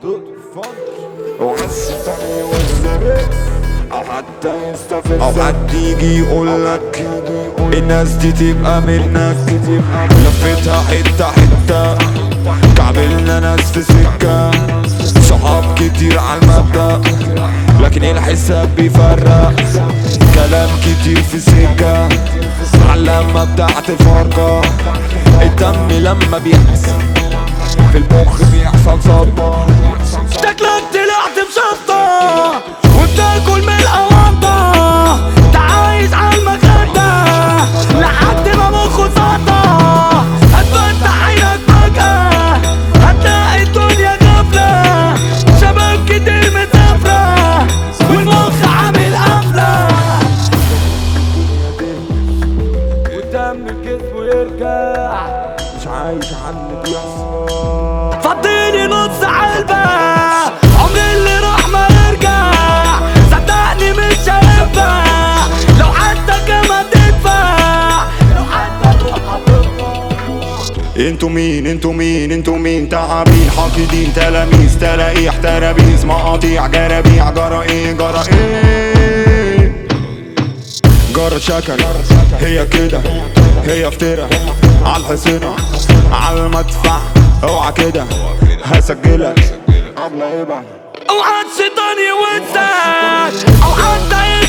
وعالشيطان يوزرك او حتى يستفزك او حد يجي يقولك الناس دي تبقى منك لفتها حتة حتة كعبلنا ناس في سكة صحاب كتير عالمبدأ لكن الحساب بيفرق كلام كتير في سكة علامة بتاعت الفرقة الدم لما بيحصل في المخ بيحصل صدمة شكلك طلعت بشطة وبتاكل من الأونطة انت عايز عالمخدة لحد ما مخه سطة هتفتح عينك فجأة هتلاقي الدنيا غفلة شباب كتير مسافرة والمخ عامل قفلة ودم الجسم يرجع مش عايش على اللي بيحصل فضيني نص علبة عمري اللي راح ما يرجع صدقني مش هينفع لو حتى كمان تدفع لو حتى تروح هتدفع انتوا مين انتوا مين انتوا مين تعابين حاقدين تلاميذ تلاقيح ترابيز مقاطيع جرابيع جرى ايه جرى ايه جرى شكل هي كده هي افترا عالحصينة عالمدفع اوعى كده هسجلك قبل ايه بقى اوعى الشيطان يوزك او حتى